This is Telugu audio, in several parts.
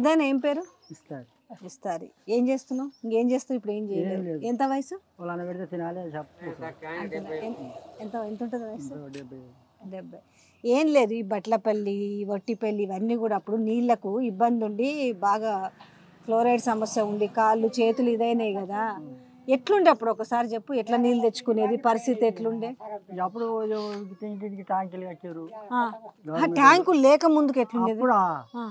పెద్ద ఏం పేరు ఇస్తారు ఇస్తారు ఏం చేస్తున్నావు ఇంకేం చేస్తావు ఇప్పుడు ఏం చేయలేదు లేదు. ఎంత వయసు వాళ్ళని పెడితే తినాలి చెప్పు ఎన్- ఎంత ఎంత ఉంటుంది వయసు డెబ్బై డెబ్బై ఏం లేదు ఈ బట్లపల్లి ఈ వట్టిపల్లి ఇవన్నీ కూడా అప్పుడు నీళ్లకు ఇబ్బంది ఉండి బాగా ఫ్లోరైడ్ సమస్య ఉండి కాళ్ళు చేతులు ఇదైనాయి కదా ఎట్లుండే అప్పుడు ఒకసారి చెప్పు ఎట్లా నీళ్ళు తెచ్చుకునేది పరిస్థితి ఎట్లుండే ఇక అప్పుడు ఇంటింటికి ట్యాంకులు కట్టారు ఆ, ఆ ట్యాంకు లేక ముందుకు ఎట్లుండేది అప్పుడు ఆ,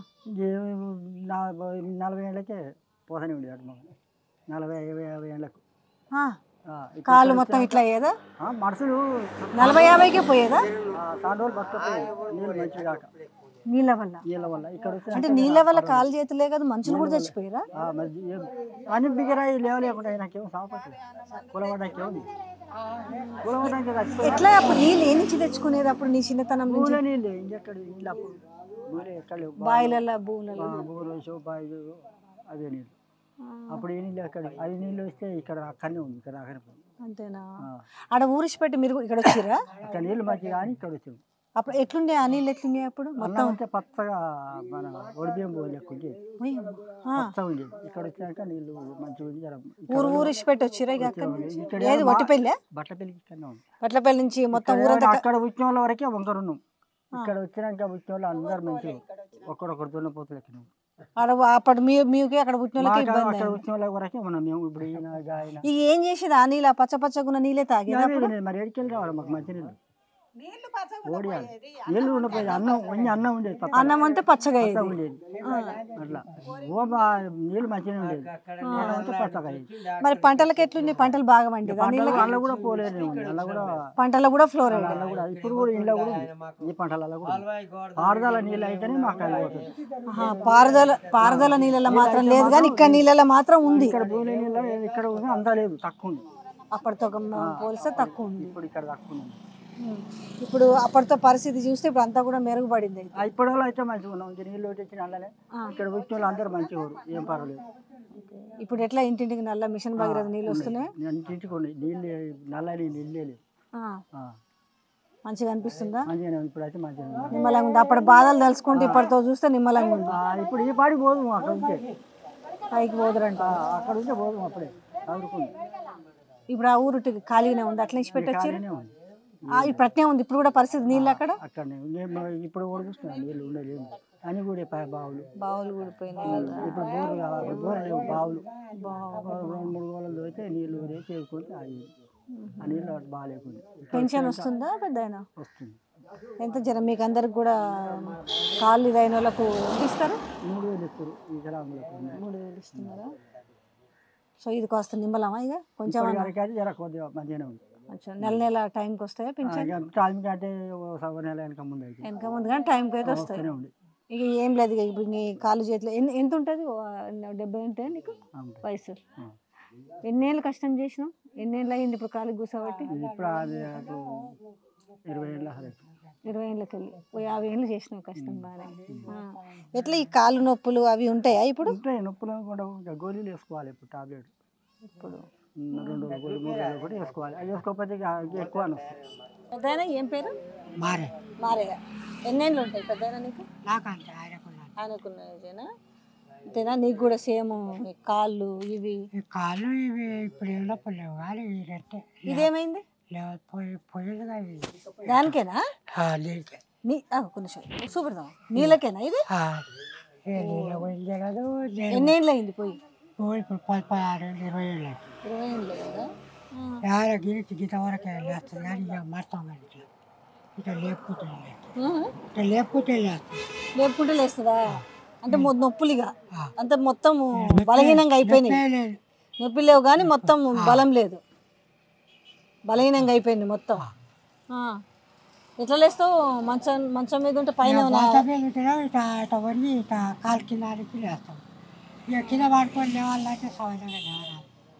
నలభై ఏళ్ళకే పోతానే ఉండేది అటు మాకు. నలభై యాభై యాభై ఏళ్ళకు ఆ, ఆ, ఇప్పుడు కాళ్ళు మొత్తం ఇట్లా అయ్యేదా ఆ, మనుషులు నలభై యాభైకే పోయేదా తాను రోజులు బతకపోయి నీళ్ళు మంచిగా కాక నీళ్ళ వల్ల నీళ్ళ వల్ల ఇక్కడ వస్తే అంటే నీళ్ళ వల్ల కాలు చేతులే కదా మనుషులు కూడా చచ్చిపోయారా ఆ, మరి ఏం- అన్ని బిగరాయి లేవలేకుండా నాకేం సాపట్లేదు కూలబడ్డానికి ఏముంది కూలబడ్డానికి చచ్చిపోయి ఎట్లా అప్పుడు నీళ్ళు ఏ నుంచి తెచ్చుకునేది అప్పుడు నీ చిన్నతనం నుంచి పూల నీళ్ళు ఇంకెక్కడ నీళ్ళు అప్పుడు పూలే ఎక్కడ లేవు బాయిలల్లో బూనెల బోరు బాయి అదే నీళ్ళు అప్పుడు ఏ నీళ్ళు అక్కడ అది నీళ్ళు వస్తే ఇక్కడ అక్కడనే ఉంది ఇక్కడ అక్కడ అంతేనా ఆడ ఊరిసిపెట్టి మీరు ఇక్కడ వచ్చిరా ఇక్కడ నీళ్ళు మంచిగా కానీ ఇక్కడ వచ్చాము అప్పుడు ఎట్లుండే ఆ నీళ్ళు ఎట్లుండే అప్పుడు మొత్తం అన్నం అంటే పచ్చగా మన ఒడిబియ్యం లెక్క ఉండేది ఉయ్, ఆ, పచ్చగా ఉండేది ఇక్కడ వచ్చినాక నీళ్ళు మంచిగా ఉంది జర ఊరు ఊరిసిపెట్టి వచ్చిరా ఇక అక్కడ నుంచి ఇక్కడ ఏది వట్టిపల్లె బట్ట పెళ్ళికి ఇక్కడనే ఉంది వట్లపల్లి నుంచి మొత్తం ఇక్కడ ఊరంతా అక్కడ వచ్చిన వాళ్ళ వరకే వంకరు ఉన్నాం ఇక్కడ వచ్చినాక వచ్చిన వాళ్ళు అందరు మంచిగా ఒక్కడొక్కడు దున్నపోతులు ఎక్కినాం ఆడ అప్పుడు మీ మీకు అక్కడ పుట్టిన వాళ్ళకి మాకు ఇబ్బంది అక్కడ అయింది. వచ్చిన వాళ్ళ వరకే మనం మేము ఇప్పుడు ఈయన ఆయన ఇక ఏం చేసేది ఆ నీళ్ళు ఆ పచ్చ పచ్చగున్న నీళ్ళే తాగేది అప్పుడు మరి ఎడికెళ్ళి రావాలి మాకు మంచి నీళ్ళు ఓడియాలి నీళ్ళు ఉండపోయేది అన్నం కొంచెం అన్నం ఉండేది పక్కన. అన్నం అంతే పచ్చగా పచ్చగా అయ్యేది ఉండేది అట్లా ఓ బా నీళ్ళు మంచిగా ఉండేది అన్నం అంతా పచ్చగా అయ్యేది మరి పంటలకు ఎట్లుండే పంటలు బాగా పండేది ఆ నీళ్ళకి అల్ల కూడా పోలేదు అల్ల కూడా పంటలో కూడా ఫ్లోరైడ్ అల్ల కూడా ఇప్పుడు కూడా ఇంట్లో కూడా ఉంది ఈ పంటలలో కూడా ఉంది. పారుదల నీళ్ళు అయితేనే మాకు అది పోతుంది ఆహా, పారుదల పారుదల నీళ్ళలో మాత్రం లేదు కానీ ఇక్కడ నీళ్ళలో మాత్రం ఉంది ఇక్కడ భూమి నీళ్ళు ఇక్కడ ఉంది అంతా లేదు తక్కువ ఉంది అప్పటితో ఒక మ- పోలిస్తే తక్కువ ఉంది ఇప్పుడు ఇక్కడ తక్కువ ఉంది ఉమ్. ఇప్పుడు అప్పటితో పరిస్థితి చూస్తే ఇప్పుడు అంతా కూడా మెరుగుపడింది అయితే. ఆ ఇప్పటి వాళ్ళు అయితే మంచిగా ఉన్నాం ఇంక నీళ్ళు వచ్చిన అల్లనే ఆ. ఇక్కడ వచ్చిన వాళ్ళు అందరూ మంచిగా ఊరు ఏం పర్వాలేదు ఇప్పుడు ఎట్లా ఇంటింటికి నల్ల మిషన్ భగీరథ నీళ్ళు వస్తున్నాయి నేను ఇంటికి నీళ్ళు నల్ల నీళ్ళు ఇల్లే లేవు ఆ, ఆ. మంచిగా అనిపిస్తుందా మంచిగానే ఉంది. ఇప్పుడైతే మంచిగా ఉంది. నిమ్మలంగా ఉంది అప్పటి బాధలు తలుచుకుంటే ఇప్పటితో చూస్తే నిమ్మలంగా ఉంది ఆ, ఇప్పుడు ఈ పాడి పోదు అక్కడ ఉంటే పైకి పోదురంట ఆ, అక్కడ ఉంటే పోదు అప్పుడే చదువుకుంది ఇప్పుడు ఆ ఊరు ఖాళీనే ఉంది అట్లా నుంచి పెట్టొచ్చు ఖాళీనే ఉంది ఇప్పుడు అట్నే ఉంది ఇప్పుడు కూడా పరిస్థితి నీళ్ళు అక్కడ అక్కడనే నేను ఇప్పుడు కూడా చూస్తున్నాను నీళ్ళు ఉండలేదు అని కూడా పై బావులు బావులు ఊడిపోయినాయి కదా ఇప్పుడు బోర్లు కావాలి బోర్లు లేవు బావులు రెండు మూడు గోళలు అయితే నీళ్ళు రేసి చేసుకుంటే అది ఆ నీళ్ళు అటు బాగాలేకుండా పెన్షన్ వస్తుందా పెద్ద వస్తుంది ఎంత జనం మీకు అందరికి కూడా కాళ్ళు ఇదైన వాళ్ళకు ఎంత ఇస్తారు మూడు వేలు ఇస్తారు ఈ గ్రామంలో మూడు వేలు ఇస్తున్నారా సో ఇది కాస్త నిమ్మలమా ఇక కొంచెం వరకు అయితే జర కొద్దిగా మంచిగానే ఉంది కొంచెం నెల నెల టైంకి వస్తాయా పెన్షన్ టైం కంటే సగం నెల వెనక ముందు అయితే వెనక ముందు కానీ టైంకి అయితే వస్తాయి వస్తూనే ఉంది ఇక ఏం లేదు ఇక ఇప్పుడు ఈ కాళ్ళు చేతిలో ఎన్ని ఎంత ఉంటుంది ఓ, డెబ్బై ఉంటాయి నీకు అవును. వయసు ఆ. ఎన్నేళ్ళు కష్టం చేసినావు ఎన్నేళ్ళు అయింది ఇప్పుడు కాలు కూర్చోబట్టి ఇది ఇప్పుడు అది అటు ఇరవై ఏళ్ళ హరకు ఇరవై ఏళ్ళకి వెళ్ళి ఓ యాభై ఏళ్ళు చేసినావు కష్టం బాగానే ఆ. ఎట్లా ఈ కాళ్ళు నొప్పులు అవి ఉంటాయా ఇప్పుడు ఉంటాయి నొప్పులు కూడా ఇంకా గోళీలు వేసుకోవాలి ఇప్పుడు టాబ్లెట్ ఇప్పుడు ఉమ్, రెండు రోజులు గోళీ మూడు రోజులు కూడా వేసుకోవాలి అది వేసుకోకపోతే ఇక ఎక్కువ అని వస్తుంది పెద్దయినా ఏం పేరు మారే మారే ఎన్నేళ్ళు ఉంటాయి పెద్దయినా నీకు నాకంటే ఆయనకున్నాను ఆయనకున్న ఏజేనా అంతేనా నీకు కూడా సేమ్ కాళ్ళు ఇవి ఈ కాళ్ళు ఇవి ఇప్పుడు ఏం నొప్పులు లేవు కానీ ఈ రెట్టే ఇదేమైంది లేవు పొయ్యి పొయ్యిలుగా ఇవి దానికేనా నీళ్ళకే నీ ఆ, ఒక్క నిమిషం చూపెడదాం నీళ్ళకేనా ఇది నీళ్ళు పోయించగలదు ఎన్నేళ్ళు అయింది పోయి ఇప్పుడు పది పదహారు ఏళ్ళు ఇరవై ఏళ్ళు అయింది. ఇరవై ఏళ్ళు కదా ఆ. యాడ గిరికి గీత వరకు వెళ్ళేస్తుంది కానీ ఇక మర్తం కానీ ఇట్లా ఇట్లా లేపుకుంటే వెళ్ళేస్తుంది. ఆ? ఇట్లా లేపుకుంటే వెళ్ళేస్తుంది లేపుకుంటే లేస్తుందా అంటే మొ- నొప్పులుగా ఆ. అంత మొత్తం బలహీనంగా అయిపోయినాయి నొప్పే లేదు నొప్పి లేవు కానీ మొత్తం బలం లేదు బలహీనంగా అయిపోయింది మొత్తం ఆ. ఎట్లా లేస్తావు మంచం మంచం మీద ఉంటే పైన ఉన్న- మంచం మీద ఉంటేనే ఇట్లా ఇట్లా వంగి ఇట్లా కాలు కింద ఆడికి లేస్తాం ఇక కింద పడుకొని లేవాలంటే సహజంగా లేవాలి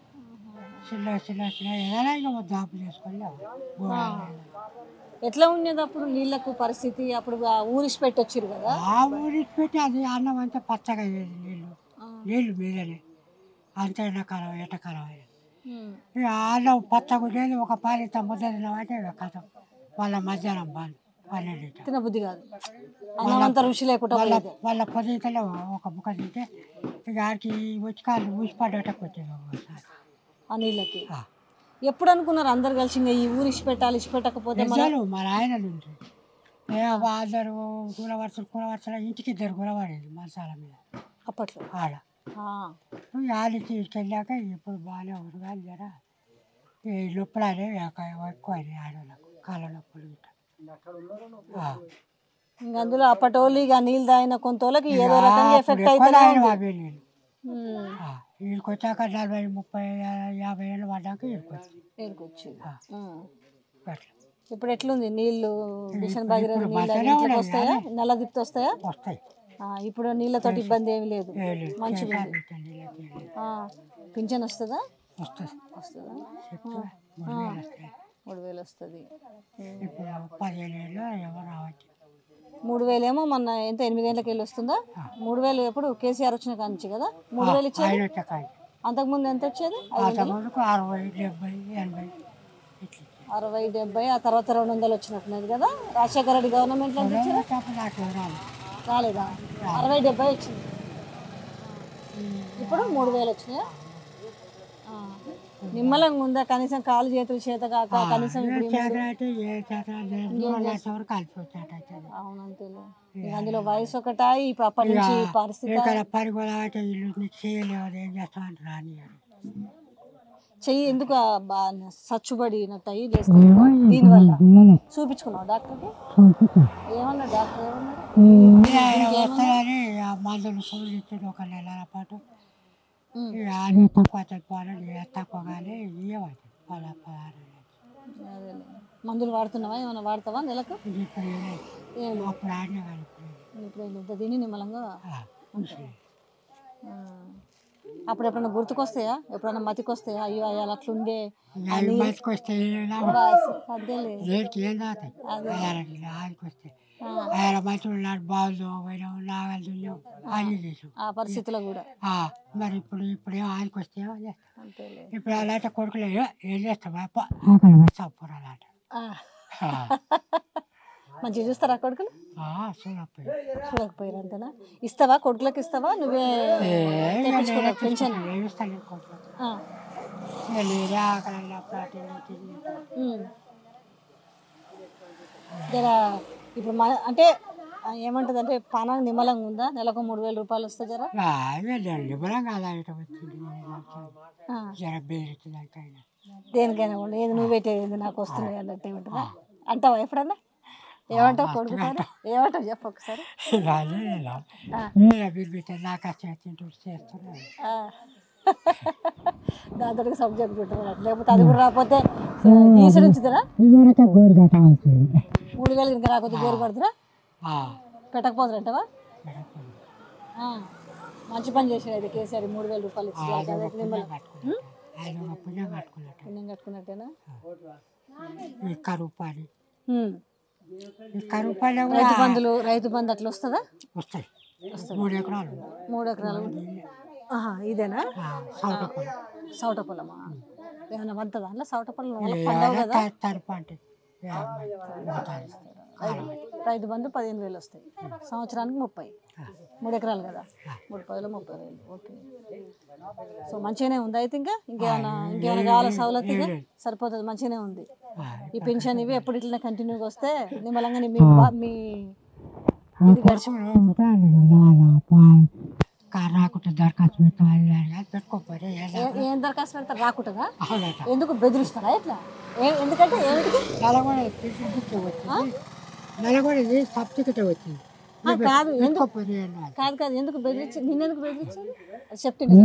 చిన్న చిన్న చిన్న ఏదైనా ఇక జాబ్ చేసుకొని లేవాలి. ఎట్లా ఉండేది అప్పుడు నీళ్ళకు పరిస్థితి అప్పుడు ఆ ఊరిసి పెట్టొచ్చిరు కదా ఆ ఊరికి పెట్టి అది అన్నం అంతా పచ్చగా అయ్యేది నీళ్ళు ఆ. నీళ్ళు మీదనే అంత ఎండాకాలం ఎండాకాలం అయ్యేది ఉమ్. ఇక అన్నం పచ్చగా ఉండేది ఒక పాలిత ముద్ద తిన్నామంటే ఇక కథం వాళ్ళ మధ్యాహ్నం బాలు పన్నెండు లీటర్ తినబుద్ధి కాదు అన్నం అంతా రుచి లేకుండా వాళ్ళ పోయేది వాళ్ళ పొద్దుతలో ఒక బుక్క తింటే ఇక ఆడికి వచ్చి కాళ్ళు ఊసి పడ్డటకు వచ్చేది ఒకసారి ఆ నీళ్ళకి ఆ. ఎప్పుడు అనుకున్నారు అందరు కలిసి ఇంకా ఈ ఊరు ఇచ్చి పెట్టాలి ఇచ్చి పెట్టకపోతే మన నిజాలు మా ఆయన నుండి ఏ అందరు గురవరుసలు కురవరుసలు ఇంటికి ఇద్దరు గురవాడేది మసాల మీద అప్పట్లో ఆడ ఆ. ఆడి తీసుకెళ్ళాక ఇప్పుడు బాగానే ఉరగాలి జర ఈ నొప్పులు అనేవి ఎక్కువ అయినాయి ఆడవాళ్ళకు కాళ్ళ నొప్పులు గిట్ట ఆ. ఇంకా అందులో అప్పటోళ్ళు ఇక నీళ్ళు తాగిన కొంత వాళ్ళకి ఏదో రకంగా అప్పుడు ఎఫెక్ట్ ఎక్కువ అవుతుంది తాగినాం అవే నీళ్ళు ఉమ్. ఆ, వీడికి వచ్చాక నలభై ముప్పై యాభై ఏళ్ళు పడ్డాక వీడికి వచ్చింది ఏరుకొచ్చి ఆ. ఉమ్. అట్లా ఇప్పుడు ఎట్లుంది నీళ్ళు మిషన్ భగీరథ ఇప్పుడు నీళ్ళు మంచిగానే ఇంట్లోకి ఉన్నాయి వస్తాయా నల్ల దిప్తి వస్తాయా వస్తాయి ఆ, ఇప్పుడు నీళ్ళతోటి ఇబ్బంది ఏమి లేదు ఏ లేదు. మంచిగా కేసాలు ఉంది పెట్టండి, వీళ్ళకి ఏం లేదు. ఆ, పింఛన్ వస్తుందా వస్తుంది వస్తుందా చెప్తే మూడు వేలు వస్తాయి మూడు వేలు వస్తుంది ఇప్పుడు పదిహేను ఏళ్ళు ఎవరు రావచ్చు మూడు వేలేమో మొన్న ఎంత ఎనిమిది గంటలకు వెళ్ళి వస్తుందా మూడు వేలు ఎప్పుడు కేసీఆర్ వచ్చిన కానించి కదా మూడు వేలు ఇచ్చేది ఆయన వచ్చాక అంతకుముందు ఎంత వచ్చేది ఆ తమ్ముడికి అరవై డెబ్బై ఎనభై ఇట్లా అరవై డెబ్బై ఆ తర్వాత రెండు వందలు వచ్చినట్టున్నది కదా రాజశేఖర రెడ్డి గవర్నమెంట్లో ఎంత వచ్చేది వచ్చాక నాకు ఎవరాలు రాలేదా అరవై డెబ్బై వచ్చింది ఇప్పుడు మూడు వేలు వచ్చినాయా ఆ. నిమ్మలంగా ఉందా కనీసం కాలు చేతులు చేత కాక కనీసం ఇప్పుడు ఈ- చేత అంటే ఏ చేత వరకు కలిసి వచ్చాట అవునంతేలే ఇక అందులో వయసు ఒకటా ఇప్పుడు అప్పటి నుంచి ఈ పరిస్థితి ఇక్కడ పని కూడా అంటే ఇల్లు నీకు చేయలేవు ఏం చేస్తావు అంటే రాని చెయ్యి ఎందుకు ఆ బా- సచ్చుబడినట్టు అయ్యి లేస్తుంది దీనివల్ల చూపించుకున్నావు డాక్టర్కి ఏమన్నా డాక్టర్ ఏమన్నారు వస్తాయని ఆ మందులు సూర్యుడు ఇచ్చాడు ఒక నెలల పాటు ఉమ్. ఇక అది తక్కువ చనిపోవాలని తక్కువ కానీ ఇవ్వాలి పద పదహారు నెలలు. అదేలే. మందులు వాడుతున్నావా ఏమైనా వాడతావా నెలకు ఇది ఇప్పుడు ఏమీ- ఏం అప్పుడు ఆడినా కానీ ఇప్పుడు ఏమీ. ఇప్పుడు ఇంత తిని నిమ్మలంగా ఆ, ఉంచలేదు. ఆ. అప్పుడు ఎప్పుడైనా గుర్తుకొస్తాయా ఎప్పుడైనా మతికొస్తాయా అయ్యో అయ్యో అట్లుండే ఇక అవి బయటకు వస్తే ఏం లాభం? బాస్, అదేలే దేనికి ఏం తాగుతాయి అయ్యాలకి ఆడికి వస్తే ఆయన మంచి ఉన్నాడు బాగుందో పోయినాం నాగలు దున్నాం అన్ని చేసాం ఆ పరిస్థితిలో కూడా ఆ, మరి ఇప్పుడు ఇప్పుడు ఏం ఆడికి వస్తే ఏమో చేస్తాం అంతేలే ఇప్పుడు అలాంటి కొడుకులు ఏ- ఏం చేస్తాం అక్కడ చంపురాలట ఆ. మంచిగా చూస్తారా కొడుకులు చూడపోయి చూడకపోయారు అంతేనా ఇస్తావా కొడుకులకు ఇస్తావా నువ్వే తెప్పించుకున్నావు పెన్షన్ ఏమిస్తాను కొడుకు ఆ. నీరే ఆకలి ప్లాటిన్ తిని ఉమ్. జర ఇప్పుడు మన అంటే ఆ, ఏమంటది అంటే పానానికి నిమ్మలంగా ఉందా నెలకు మూడు వేల రూపాయలు వస్తా జర నిబరంగా అలా ఇట వచ్చింది ఆ. జర బేరెత్తిందంటే ఆయన దేనికైనా కూడా ఏది నువ్వు పెట్టేది నాకు వస్తున్నాయి అన్నట్టు ఏమంటుందా అంటావా ఎప్పుడన్నా ఏమంటావు కొడుకుతారు ఏమంటావు చెప్పు ఒకసారి రాలే ఆ. నేను బిర్బిట్టే నాకు కష్టం తింటూ చేస్తున్నాను ఆ. దాంతో సబ్జెక్ట్ పెట్టారు లేకపోతే అది కూడా రాకపోతే ఈసడు ఉంచుతారా ఇదివరకే గోరు కట్టవలసింది మూడు వేలు ఇంకా రాకపోతే గోరు పడుతురా పెట్టకపోతారంటవా ఆ. మంచి పని చేసాడు అయితే కేసీఆర్ మూడు వేల రూపాయలు ఇచ్చి అదైతే నిమ్మలం ఉం? ఆయన ఒక పుణ్యం కట్టుకున్నట్టు పుణ్యం కట్టుకున్నట్టేనా ఈ కరువు పని ఉం. ఈ కరువు పని కూడా రైతు బంధులు రైతు బంధు అట్లా వస్తుందా వస్తాయి మూడు ఎకరాలు మూడు ఎకరాలు ఆహా, ఇదేనా ఆ, సౌట పొలం సౌట పొలమా ఏమైనా పడుతుందా అందులో సౌట పొలం వాళ్ళకి పండవు కదా త- తరుపు అంటే యాభై, పోతారు. కాలం. రైతు బంధు పదిహేను వేలు వస్తాయి సంవత్సరానికి ముప్పై మూడు ఎకరాలు కదా మూడు పదిలో ముప్పై వేలు ఓకే సో మంచిగానే ఉంది అయితే ఇంకా ఇంకేమైనా ఇంకేమైనా కావాలా సవలతుగా సరిపోతుంది మంచిగానే ఉంది ఆ, ఈ పెన్షన్ ఇవి ఎప్పుడు ఇట్లా కంటిన్యూగా వస్తే నిమ్మలంగా నీ- మీ బా- మీ ఇది గడిచి ఇప్పుడు ఉంటాను, నాన్న, పా- కారు రాకుంటే దరఖాస్తు పెట్టాలి అని కాదు, పెట్టుకోకపోతే ఏం లాభం? ఏ- ఏం దరఖాస్తు పెడతారు రాకుంటుందా అవునట ఎందుకు బెదిరిస్తారా ఇట్లా ఏ ఎందుకంటే ఏమిటికి నల్లగొండ టికెట్ వచ్చింది నల్లగొండ సబ్సిడీ వచ్చింది ఆ, కాదు ఎందుకు పెట్టుకోకపోతే ఏం లాభం? కాదు కాదు ఎందుకు బెదిరించి నిన్నెందుకు బెదిరించారు అది చెప్తుండే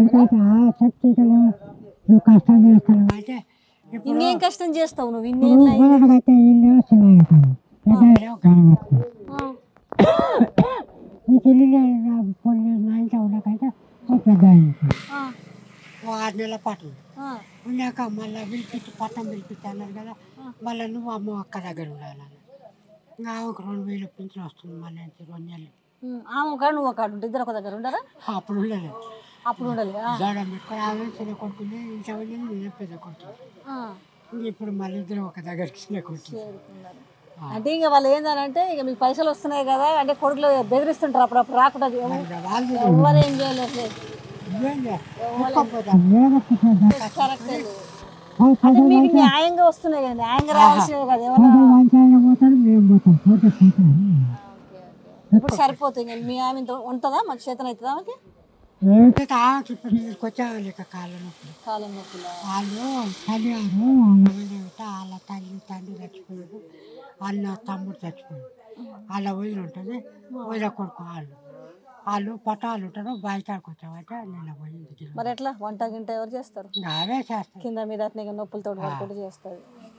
నువ్వు కష్టం చేస్తాను అంటే ఇప్పుడు ఇన్నేం కష్టం చేస్తావు నువ్వు ఇన్నేం గోడకైతే ఇల్లు చిన్న గడగట్టు ఆ, నీకు ఇల్లు పొల్లి నా ఇంట్లో ఉన్నకైతే ఓ పెద్ద అయింది ఆ, ఓ ఆరు నెలల పాటు ఉంది. ఆ, ఉన్నాక మళ్ళీ పిలిపించి పట్టం పిలిపించి అన్నారు కదా మళ్ళీ నువ్వు అమ్మ అక్క దగ్గర ఉండాలని ఇంకా ఒక రెండు వేలు పింఛన్ వస్తుంది మళ్ళీ నుంచి రెండు నెలలు ఉమ్, ఆమె ఒక కాడు, నువ్వు ఒక కాడు ఉంటే ఇద్దరు ఒక దగ్గర ఉండరా అప్పుడు ఉండలేదు అప్పుడు ఉండాలి ఆ, జడం పెట్టుకొని ఆమె చిన్న కొడుకుని ఇంట్లో ఉండి నేను పెద్ద కొడుకు ఆ, ఇంక ఇప్పుడు మళ్ళీ ఇద్దరు ఒక దగ్గరికి చిన్న కొడుకు చేరుకున్నారు అంటే ఇంకా వాళ్ళు ఏంటంటే ఇక మీకు పైసలు వస్తున్నాయి కదా అంటే కొడుకులు బెదిరిస్తుంటారు అప్పుడప్పుడు రాకుండా ఇక వాళ్ళు ఎవరు ఏం చేయలేదు ఏం చేస్తారు? ఒక్కపోతారు. ఏదో కరెక్ట్ అంటే మీకు న్యాయంగా వస్తున్నాయి కదా న్యాయంగా రావాల్సినవి కదా ఏమన్నా పంచాయతీ పోతారు మేము పోతాం పోతే పోతాం ఇప్పుడు సరిపోతుంది ఇంకా మీ ఆమె ఇంత ఉంటుందా మాకు చేతన అవుతుందా ఆమెకి ఏంటి తాకి ఇప్పుడు నీకు వచ్చావాలి ఇక కాళ్ళ నొప్పులు కాలం నొప్పులా వాళ్ళు చదివారు వాళ్ళ వాళ్ళ తల్లి తండ్రి చచ్చిపోయారు అన్న తమ్ముడు చచ్చిపోయారు వాళ్ళ వదిలి ఉంటుంది వదిల కొడుకు వాళ్ళు వాళ్ళు పటాలు ఉంటారు బయటకు వచ్చామంటే నిన్న పోయింది మరి ఎట్లా వంట గింట ఎవరు చేస్తారు అవే చేస్తారు కింద మీద అట్నే ఇక నొప్పులతో పడుకుంటూ చేస్తారు